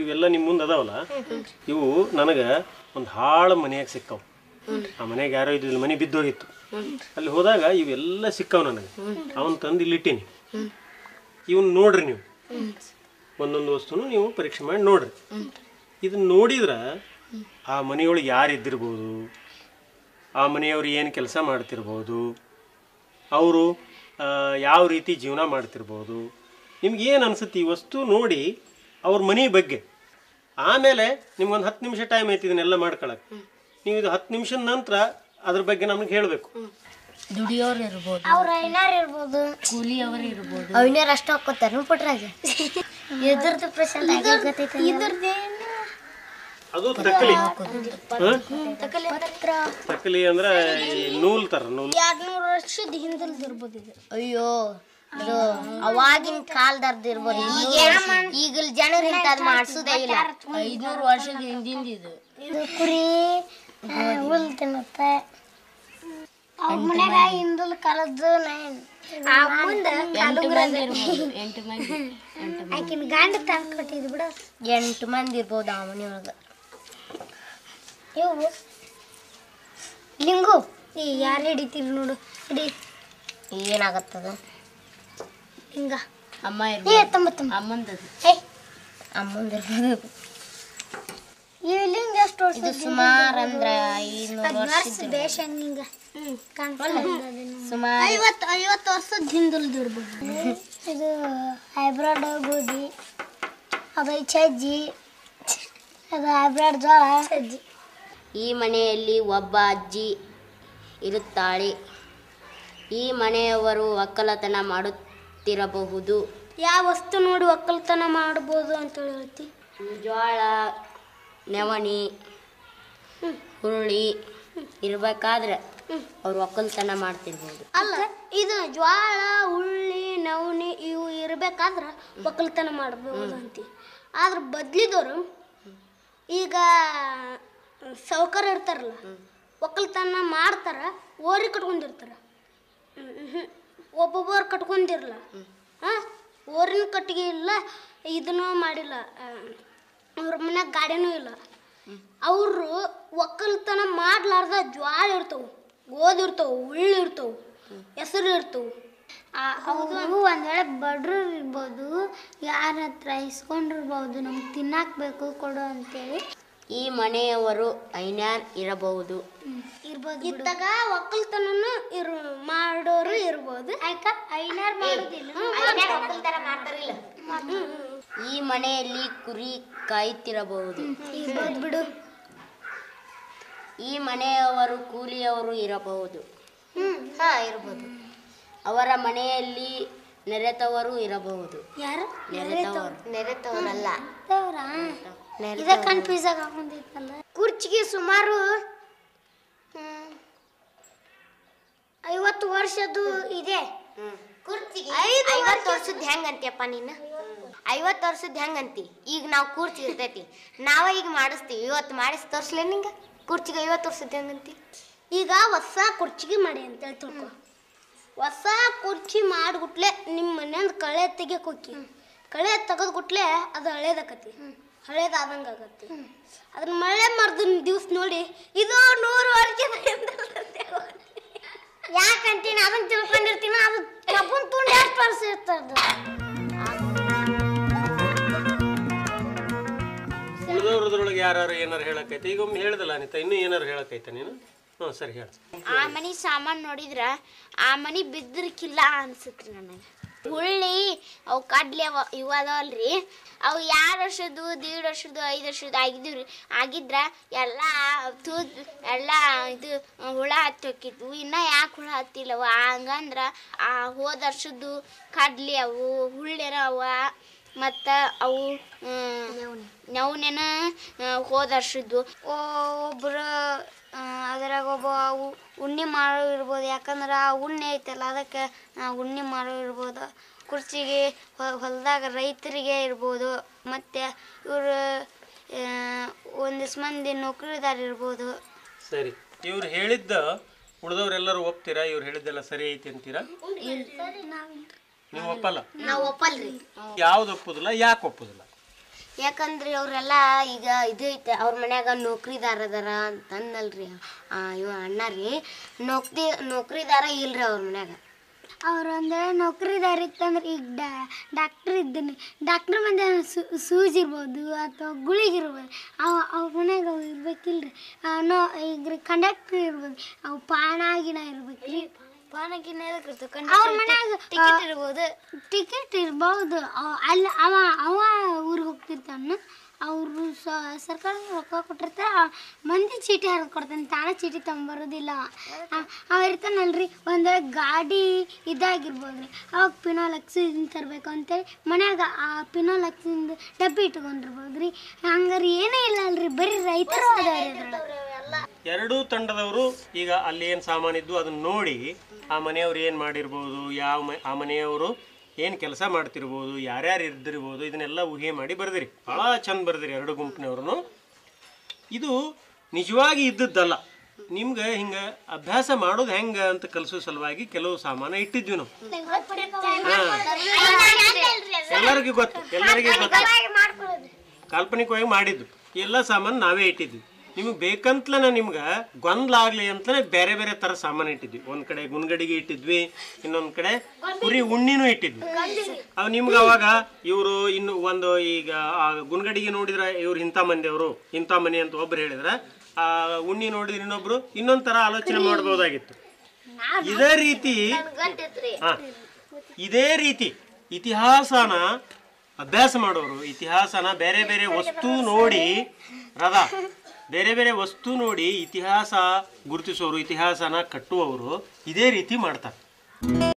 ಇವೆಲ್ಲ ನಿಮ್ಮ ಮುಂದೆ ಅದಾವಲ್ಲ ಇವು ನನಗೆ ಒಂದು ಹಾಳು ಮನೆಯಾಗ ಸಿಕ್ಕವು ಆ ಮನೆಯಾಗ ಯಾರೋ ಇದ್ದಿಲ್ಲ ಮನೆ ಬಿದ್ದೋಗಿತ್ತು ಅಲ್ಲಿ ಹೋದಾಗ ಇವೆಲ್ಲ ಸಿಕ್ಕವು ನನಗೆ ಅವನ್ ತಂದು ಇಲ್ಲಿಟ್ಟೀನಿ ಇವನ್ ನೋಡ್ರಿ ನೀವು ಒಂದೊಂದು ವಸ್ತುನು ನೀವು ಪರೀಕ್ಷೆ ಮಾಡಿ ನೋಡ್ರಿ ಇದನ್ನ ನೋಡಿದ್ರೆ ಆ ಮನೆಯೊಳಗೆ ಯಾರು ಇದ್ದಿರ್ಬೋದು ಆ ಮನೆಯವರು ಏನು ಕೆಲಸ ಮಾಡ್ತಿರ್ಬೋದು ಅವರು ಯಾವ ರೀತಿ ಜೀವನ ಮಾಡ್ತಿರ್ಬೋದು ನಿಮ್ಗೆ ಏನು ಅನ್ಸುತ್ತೆ ಈ ವಸ್ತು ನೋಡಿ ಅವ್ರ ಮನೆ ಬಗ್ಗೆ ಆಮೇಲೆ ನಿಮ್ಗೊಂದು ಹತ್ತು ನಿಮಿಷ ಟೈಮ್ ಐತಿ ಇದನ್ನೆಲ್ಲ ಮಾಡ್ಕೊಳಕ್ಕೆ ನೀವು ಇದು ಹತ್ತು ನಿಮಿಷದ ನಂತರ ಅದ್ರ ಬಗ್ಗೆ ನಮ್ಗೆ ಹೇಳಬೇಕು ದುಡಿಯೋರು ಇರ್ಬೋದು ಅವ್ರ ಐನಾರ್ ಇರ್ಬೋದು ಕೂಲಿಯವರು ಇರ್ಬೋದು ಅವಿನಾರ್ ಅಷ್ಟು ಹಾಕೋತಾರ ಪುಟ್ರಾಗ ಇದ್ರದ್ದು ಪ್ರಶಾಂತ್ ಗೊತ್ತೈತೆ ಇದ್ರದ್ದೇನು ಅದು ತಕ್ಕಲಿ ತಕಲೆ ಹತ್ರ ತಕ್ಕಲಿ ಅಂದ್ರೆ ಈ ನೂಲ್ ತರ ನೂಲ್ ಎರಡ್ನೂರು ವರ್ಷದ ಹಿಂದಲ್ದು ಇರ್ಬೋದು ಇದು ಅಯ್ಯೋ ಇದು ಅವಾಗಿನ ಕಾಲದರ್ದು ಇರ್ಬೋದು ಈಗ ಈಗಲ್ ಜನರು ಇಂಥದ್ದು ಮಾಡ್ಸುದೇ ಇಲ್ಲ ಐದ್ನೂರು ವರ್ಷದ ಹಿಂದಿಂದ ಇದು ಇದು ಕುರಿ ಹುಲ್ ತಿನ್ನುತ್ತೆ ಅವ್ರ ಮನ್ಯಾಗ ಹಿಂದಲ್ ಕಾಲದ್ದು ಮುಂದೆ ಎಂಟು ಮಂದಿ ಇರ್ಬೋದು ಎಂಟು ಮಂದಿ ಎಂಟು ಮಂದಿ ಆಕಿನ ಗಂಡ ತಂದು ಕೊಟ್ಟಿದ್ದು ಬಿಡು ಎಂಟು ಮಂದಿ ಇರ್ಬೋದು ಆ ಮನೆಯೊಳಗೆ ಇವು ಲಿಂಗು ಈ ಯಾರು ಹಿಡಿತೀರಿ ನೋಡು ಹಿಡಿ ಏನಾಗತ್ತದ ಹಿಂಗ ಅಮ್ಮ ಏ ಇರ್ಬೋದು ತೊಂಬತ್ತೊಂಬ ಅಮ್ಮಂದದು ಏ ಅಮ್ಮಂದಿರ್ಬೋದು ಈ ಲಿಂಗ ಎಷ್ಟು ವರ್ಷ ಇದು ಸುಮಾರು ಅಂದ್ರೆ ಐನೂರು ವರ್ಷ ಬೇಷಂಗ ಸುಮಾರು ಐವತ್ತು ಐವತ್ತು ವರ್ಷದ ಹಿಂದಲ್ದು ಇರ್ಬೋದು ಇದು ಹೈಬ್ರಿಡ್ ಗೋಧಿ ಅದು ಸಜ್ಜಿ ಅದು ಹೈಬ್ರಿಡ್ ಜೋಳ ಸಜ್ಜಿ ಈ ಮನೆಯಲ್ಲಿ ಒಬ್ಬ ಅಜ್ಜಿ ಇರುತ್ತಾಳೆ ಈ ಮನೆಯವರು ಒಕ್ಕಲತನ ಮಾಡುತ್ತಿರಬಹುದು ಯಾವ ವಸ್ತು ನೋಡಿ ಒಕ್ಕಲ್ತನ ಮಾಡ್ಬೋದು ಅಂತ ಹೇಳ್ತಿ ಜೋಳ ನವಣಿ ಹುರುಳಿ ಇರಬೇಕಾದ್ರೆ ಅವ್ರು ಒಕ್ಕಲ್ತನ ಮಾಡ್ತಿರ್ಬೋದು ಅಲ್ಲ ಇದು ಜ್ವಾಳ ಉಳ್ಳಿ ನವಣಿ ಇವು ಇರ್ಬೇಕಾದ್ರೆ ಒಕ್ಕಲ್ತನ ಮಾಡ್ಬೋದು ಅಂತಿ ಆದ್ರೆ ಬದ್ಲಿದವರು ಈಗ ಸೌಕರ್ ಇರ್ತಾರಲ್ಲ ಒಕ್ಕಲ್ತನ ಮಾಡ್ತಾರ ಓರಿ ಕಟ್ಕೊಂಡಿರ್ತಾರ ಒಬ್ಬೊಬ್ಬರು ಕಟ್ಕೊಂಡಿರಲ್ಲ ಹಾಂ ಓರಿನ ಕಟ್ಟಿಗೆ ಇಲ್ಲ ಇದನ್ನೂ ಮಾಡಿಲ್ಲ ಅವ್ರ ಮನ್ಯಾಗ ಗಾಡಿನೂ ಇಲ್ಲ ಅವರು ಒಕ್ಕಲ್ತನ ಮಾಡ್ಲಾರ್ದ ಜ್ವಾಳ ಇರ್ತವು ಗೋಧಿ ಇರ್ತವು ಉಳ್ಳಿ ಇರ್ತವು ಹೆಸರು ಇರ್ತವು ಅವರು ಒಂದ್ ವೇಳೆ ಬಡ್ರು ಇರ್ಬೋದು ಯಾರ ಹತ್ರ ಇಸ್ಕೊಂಡಿರ್ಬೋದು ನಮ್ಗೆ ತಿನ್ನಾಕ್ ಬೇಕು ಕೊಡು ಅಂತೇಳಿ ಈ ಮನೆಯವರು ಐನ್ಯಾರ್ ಇರಬಹುದು ಇರ್ಬೋದು ಇದ್ದಾಗ ಒಕ್ಕಲ್ತನನು ಇರ್ ಮಾಡೋರು ಇರ್ಬೋದು ಆಯ್ಕ ಐನಾರ್ ಮಾಡೋದಿಲ್ಲ ಈ ಮನೆಯಲ್ಲಿ ಕುರಿ ಕಾಯುತ್ತಿರಬಹುದು ಇರ್ಬೋದು ಬಿಡು ಈ ಮನೆಯವರು ಕೂಲಿಯವರು ಇರಬಹುದು ಹ್ಮ್ ಹಾ ಇರ್ಬೋದು ಅವರ ಮನೆಯಲ್ಲಿ ನೆರೆತವರು ಇರಬಹುದು ಯಾರು ನೆರೆತವರು ನೆರೆತವರಲ್ಲ ಇದ ಕನ್ಫ್ಯೂಸ್ ಆಗಿ ಹಾಕೊಂಡಿತ್ತಲ್ಲ ಕುರ್ಚಿಗೆ ಸುಮಾರು ಹ್ಮ್, ಐವತ್ತು ವರ್ಷದ್ದು ಇದೆ ಕುರ್ಚಿಗೆ ಐದು ಐವತ್ತು ವರ್ಷದ ಹೆಂಗಂತಿಯಪ್ಪ ನೀನು ಐವತ್ತು ವರ್ಷದ ಹೆಂಗಂತಿ ಈಗ ನಾವು ಕುರ್ಚಿ ಇರ್ತೈತಿ ನಾವ ಈಗ ಮಾಡಿಸ್ತೀವಿ ಇವತ್ತು ಮಾಡಿಸಿ ತೋರ್ಸ್ಲೇ ನಿಂಗೆ ಕುರ್ಚಿಗೆ ಐವತ್ತು ವರ್ಷದ ಹೆಂಗಂತಿ ಈಗ ಹೊಸ ಕುರ್ಚಿಗೆ ಮಾಡಿ ಅಂತೇಳಿ ತಿಳ್ಕೊ ಹೊಸ ಕುರ್ಚಿ ಮಾಡಿಬಿಟ್ಲೆ ನಿಮ್ಮ ಮನೆಯಿಂದ ಕಳೆ ತೆಗಿಯಕ್ ಹೋಗಿ ಕಳೆ ತೆಗೆದು ಗುಟ್ಲೆ ಅದು ಹಳೇದಾಕತಿ ಹಳೇದಾದಂಗೆ ಆಗತ್ತೆ ಅದನ್ನ ಮಳೆ ಮರ್ದ ದಿವ್ಸ ನೋಡಿ ಇದು ನೂರು ವರ್ಷದ ಯಾಕಂತೀನಿ ಅದನ್ನ ತಿಳ್ಕೊಂಡಿರ್ತೀನಿ ಅದು ಕಬ್ಬನ್ ತುಂಡು ಎಷ್ಟು ವರ್ಷ ಇರ್ತದ ಉಳಿದವ್ರದ್ರೊಳಗೆ ಯಾರು ಏನಾರು ಹೇಳಕ್ಕೈತೆ ಈಗ ಒಮ್ಮೆ ಹೇಳ್ದಲ್ಲ ಅನಿತ ಇನ್ನೂ ಏನಾರು ಹೇಳಕ್ಕೈತೆ ನೀನು ಹ್ಞೂ ಸರಿ ಹೇಳ ಆ ಮನಿ ಸಾಮಾನು ನೋಡಿದ್ರ ಆ ಮನಿ ಬಿದ್ದಿರ್ಕಿಲ್ಲ ಅನ್ಸತ್ರಿ ನನಗೆ ಹುಳ್ಳಿ ಅವು ಕಡ್ಲಿ ಅವ ಇವು ಅದಾವಲ್ರಿ ಅವು ಎರಡು ವರ್ಷದ್ದು ದೀಡ್ ವರ್ಷದ್ದು ಐದು ವರ್ಷದ್ದು ಆಗಿದ್ವಿ ಆಗಿದ್ರ ಎಲ್ಲ ತೂದ್ ಎಲ್ಲ ಇದು ಹುಳ ಹತ್ತಿ ಹೋಗಿದ್ವು ಇನ್ನ ಯಾಕೆ ಹುಳ ಹತ್ತಿಲ್ಲವ ಹಂಗಂದ್ರ ಆ ಹೋದ ವರ್ಷದ್ದು ಕಡ್ಲಿ ಅವು ಹುಳ್ಳೆನ ಅವ ಮತ್ತು ಅವು ನವನೆನ ಹೋದ ವರ್ಷದ್ದು ಒಬ್ಬರು ಅದ್ರಾಗ ಒಬ್ಬ ಉ- ಉಣ್ಣಿ ಮಾಡೋ ಇರ್ಬೋದು ಯಾಕಂದ್ರೆ ಆ ಉಣ್ಣೆ ಐತಲ್ಲ ಅದಕ್ಕೆ ಉಣ್ಣಿ ಮಾಡೋ ಇರ್ಬೋದು ಕುರ್ಚಿಗೆ ಹೊಲದಾಗ ರೈತರಿಗೆ ಇರ್ಬೋದು ಮತ್ತು ಇವರು ಒಂದಿಷ್ಟು ಮಂದಿ ನೌಕರಿದಾರ ಇರ್ಬೋದು ಸರಿ ಇವ್ರು ಹೇಳಿದ್ದ ಉಳಿದವ್ರೆಲ್ಲರೂ ಒಪ್ತೀರಾ ಇವ್ರು ಹೇಳಿದ್ದೆಲ್ಲ ಸರಿ ಐತಿ ಅಂತೀರಾ ನೀವು ಒಪ್ಪಲ್ಲ ನಾವು ಒಪ್ಪಲ್ರಿ ಯಾವ್ದು ಒಪ್ಪುದಿಲ್ಲ ಯಾಕೆ ಒಪ್ಪುದಿಲ್ಲ ಯಾಕಂದ್ರೆ ಅವರೆಲ್ಲ ಈಗ ಇದು ಐತೆ ಅವ್ರ ಮನ್ಯಾಗ ನೌಕರಿದಾರ ಅದಾರ ಅಂತಂದಲ್ರಿ ಆ, ಇವ ಅಣ್ಣ ರೀ ನೌಕರಿ ನೌಕರಿದಾರ ಇಲ್ರಿ ಅವ್ರ ಮನ್ಯಾಗ ಅವ್ರು ಅಂದ್ರೆ ನೌಕರಿದಾರ ಇತ್ತಂದ್ರೆ ಈಗ ಡಾ ಡಾಕ್ಟ್ರ್ ಇದ್ದೀನಿ ಡಾಕ್ಟ್ರ್ ಮಂದಿ ಸೂಜಿ ಇರ್ಬೋದು ಅಥವಾ ಗುಳಿಗೆ ಇರ್ಬೋದು ಅವ ಅವ್ರ ಮನ್ಯಾಗ ಅವು ಇರ್ಬೇಕಿಲ್ರಿ ಆ, ನೋ ಈಗ ರೀ ಕಂಡಕ್ಟ್ರ್ ಇರ್ಬೋದು ಅವು ಪಾನ ಗಿಣ ಇರ್ಬೇಕ್ರಿ ಪಾನಗಿನ ಅವ್ರ ಮನ್ಯಾಗ ಟಿಕೆಟ್ ಇರ್ಬೋದು ಟಿಕೆಟ್ ಇರ್ಬೋದು ಅವ- ಅಲ್ಲಿ ಅವ ಅವ ಊರಿಗೆ ಹೋಗ್ತಿರ್ತಾನ ಅವರು ಸರ್ಕಾರ ರೊಕ್ಕ ಕೊಟ್ಟಿರ್ತಾರೆ ಆ ಮಂದಿ ಚೀಟಿ ಹರಿದು ಕೊಡ್ತಾನೆ ತಾನೇ ಚೀಟಿ ತೊಗೊಂಬರೋದಿಲ್ಲ ಅವ. ಅವ ಇರ್ತಾನಲ್ರಿ ಒಂದು ಗಾಡಿ ಇದಾಗಿರ್ಬೋದು ರೀ ಅವಾಗ ಪಿನೋಲಕ್ಸ್ ಇದನ್ನ ತರಬೇಕು ಅಂತೇಳಿ ಮನ್ಯಾಗ ಆ ಪಿನೋಲಕ್ಸಿಂದ ಡಬ್ಬಿ ಇಟ್ಕೊಂಡಿರ್ಬೋದು ರೀ ಹಂಗಾರೆ ಏನೇ ಇಲ್ಲ ಅಲ್ರಿ ಬರೀ ರೈತರು ಅದಾರ ಎರಡೂ ತಂಡದವರು ಈಗ ಅಲ್ಲಿ ಏನು ಸಾಮಾನಿದ್ದು ಅದನ್ನ ನೋಡಿ ಆ ಮನೆಯವರು ಏನು ಮಾಡಿರ್ಬೋದು ಯಾವ ಮ ಆ ಮನೆಯವರು ಏನು ಕೆಲಸ ಮಾಡ್ತಿರ್ಬೋದು ಯಾರ್ಯಾರು ಇದ್ದಿರ್ಬೋದು ಇದನ್ನೆಲ್ಲ ಊಹೆ ಮಾಡಿ ಬರ್ದಿರಿ ಭಾಳ ಚಂದ ಬರ್ದಿರಿ ಎರಡು ಗುಂಪಿನವ್ರು ಇದು ನಿಜವಾಗಿ ಇದ್ದದ್ದಲ್ಲ ನಿಮ್ಗೆ ಹಿಂಗೆ ಅಭ್ಯಾಸ ಮಾಡೋದು ಹೆಂಗೆ ಅಂತ ಕಲಿಸೋ ಸಲುವಾಗಿ ಕೆಲವು ಸಾಮಾನು ಇಟ್ಟಿದ್ವಿ ನಾವು ಎಲ್ಲರಿಗೂ ಗೊತ್ತು ಎಲ್ಲರಿಗೂ ಗೊತ್ತು ಕಾಲ್ಪನಿಕವಾಗಿ ಮಾಡಿದ್ದು ಎಲ್ಲ ಸಾಮಾನು ನಾವೇ ಇಟ್ಟಿದ್ವಿ ನಿಮಗೆ ಬೇಕಂತಲೇ ನಿಮ್ಗೆ ಗೊಂದಲ ಆಗಲಿ ಅಂತಲೇ ಬೇರೆ ಬೇರೆ ಥರ ಸಾಮಾನು ಇಟ್ಟಿದ್ವಿ ಒಂದು ಕಡೆ ಗುನ್ಗಡಿಗೆ ಇಟ್ಟಿದ್ವಿ ಇನ್ನೊಂದು ಕಡೆ ಕುರಿ ಉಣ್ಣಿನೂ ಇಟ್ಟಿದ್ವಿ ಅವು ನಿಮ್ಗೆ ಅವಾಗ ಇವರು ಇನ್ನು ಒಂದು ಈಗ ಆ ಗುನ್ಗಡಿಗೆ ನೋಡಿದ್ರೆ ಇವ್ರು ಇಂಥ ಮಂದಿಯವರು ಇಂಥ ಮನೆ ಅಂತ ಒಬ್ರು ಹೇಳಿದ್ರೆ ಆ ಉಣ್ಣಿ ನೋಡಿದ್ರೆ ಇನ್ನೊಬ್ರು ಇನ್ನೊಂದು ಥರ ಆಲೋಚನೆ ಮಾಡ್ಬೋದಾಗಿತ್ತು ಇದೇ ರೀತಿ ಹಾ ಇದೇ ರೀತಿ ಇತಿಹಾಸನ ಅಭ್ಯಾಸ ಮಾಡೋರು ಇತಿಹಾಸನ ಬೇರೆ ಬೇರೆ ವಸ್ತು ನೋಡಿ ರಥ ಬೇರೆ ಬೇರೆ ವಸ್ತು ನೋಡಿ ಇತಿಹಾಸ ಗುರುತಿಸೋರು ಇತಿಹಾಸನ ಕಟ್ಟುವವರು ಇದೇ ರೀತಿ ಮಾಡ್ತಾರೆ